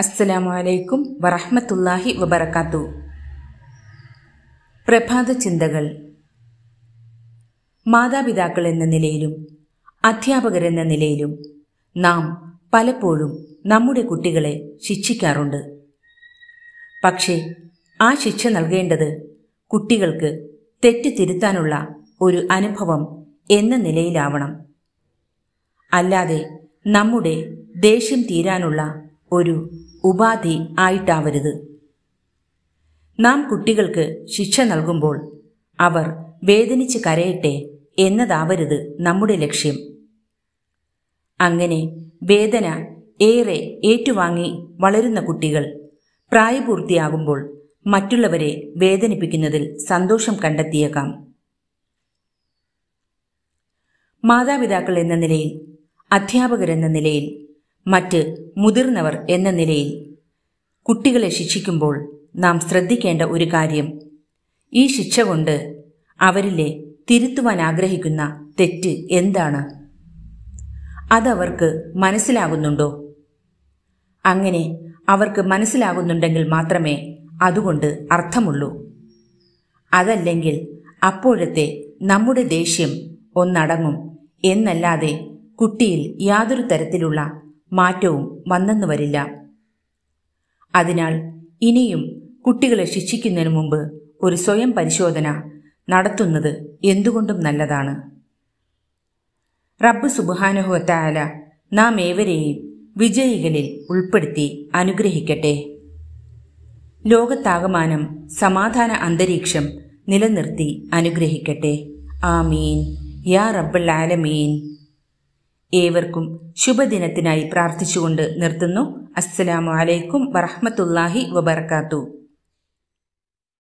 അസ്സലാമു അലൈക്കും വറഹ്മത്തുള്ളാഹി വബറകാത്തു പ്രഭാത ചിന്തകൾ മാതാപിതാക്കൾ എന്ന നിലയിലും അധ്യാപകരെന്ന നിലയിലും നാം പലപ്പോഴും നമ്മുടെ കുട്ടികളെ ശിക്ഷിക്കാറുണ്ട് പക്ഷേ ആ ശിക്ഷ നൽകേണ്ടത് കുട്ടികൾക്ക് തെറ്റ് തിരുത്താനുള്ള ഒരു അനുഭവം എന്ന നിലയിലാവണം അല്ലാതെ നമ്മുടെ ദേഷ്യം തീരാനുള്ള ഒരു ഉപാധി ആയിട്ടാവരുത് നാം കുട്ടികൾക്ക് ശിക്ഷ നൽകുമ്പോൾ അവർ വേദനിച്ച് കരയട്ടെ എന്നതാവരുത് നമ്മുടെ ലക്ഷ്യം അങ്ങനെ വേദന ഏറെ ഏറ്റുവാങ്ങി വളരുന്ന കുട്ടികൾ പ്രായപൂർത്തിയാകുമ്പോൾ മറ്റുള്ളവരെ വേദനിപ്പിക്കുന്നതിൽ സന്തോഷം കണ്ടെത്തിയേക്കാം മാതാപിതാക്കൾ എന്ന നിലയിൽ അധ്യാപകരെന്ന നിലയിൽ മറ്റ് മുതിർന്നവർ എന്ന നിലയിൽ കുട്ടികളെ ശിക്ഷിക്കുമ്പോൾ നാം ശ്രദ്ധിക്കേണ്ട ഒരു കാര്യം ഈ ശിക്ഷ കൊണ്ട് അവരിലെ തിരുത്തുവാൻ ആഗ്രഹിക്കുന്ന തെറ്റ് എന്താണ് അതവർക്ക് മനസ്സിലാകുന്നുണ്ടോ അങ്ങനെ അവർക്ക് മനസ്സിലാകുന്നുണ്ടെങ്കിൽ മാത്രമേ അതുകൊണ്ട് അർത്ഥമുള്ളൂ അതല്ലെങ്കിൽ അപ്പോഴത്തെ നമ്മുടെ ദേഷ്യം ഒന്നടങ്ങും എന്നല്ലാതെ കുട്ടിയിൽ യാതൊരു തരത്തിലുള്ള മാറ്റവും വന്നെന്നു വരില്ല അതിനാൽ ഇനിയും കുട്ടികളെ ശിക്ഷിക്കുന്നതിന് മുമ്പ് ഒരു സ്വയം പരിശോധന നടത്തുന്നത് എന്തുകൊണ്ടും നല്ലതാണ് റബ്ബ് സുബാനുഹുവത്തായാല നാം ഏവരെയും വിജയികളിൽ ഉൾപ്പെടുത്തി അനുഗ്രഹിക്കട്ടെ ലോകത്താകമാനം സമാധാന അന്തരീക്ഷം നിലനിർത്തി അനുഗ്രഹിക്കട്ടെ ആമീൻ യാ റബ്ബൽ ആലമീൻ ഏവർക്കും ശുഭദിനത്തിനായി പ്രാർത്ഥിച്ചുകൊണ്ട് നിർത്തുന്നു അസ്സലാമു അലൈക്കും വറഹ്മത്തുള്ളാഹി വബർക്കാത്തു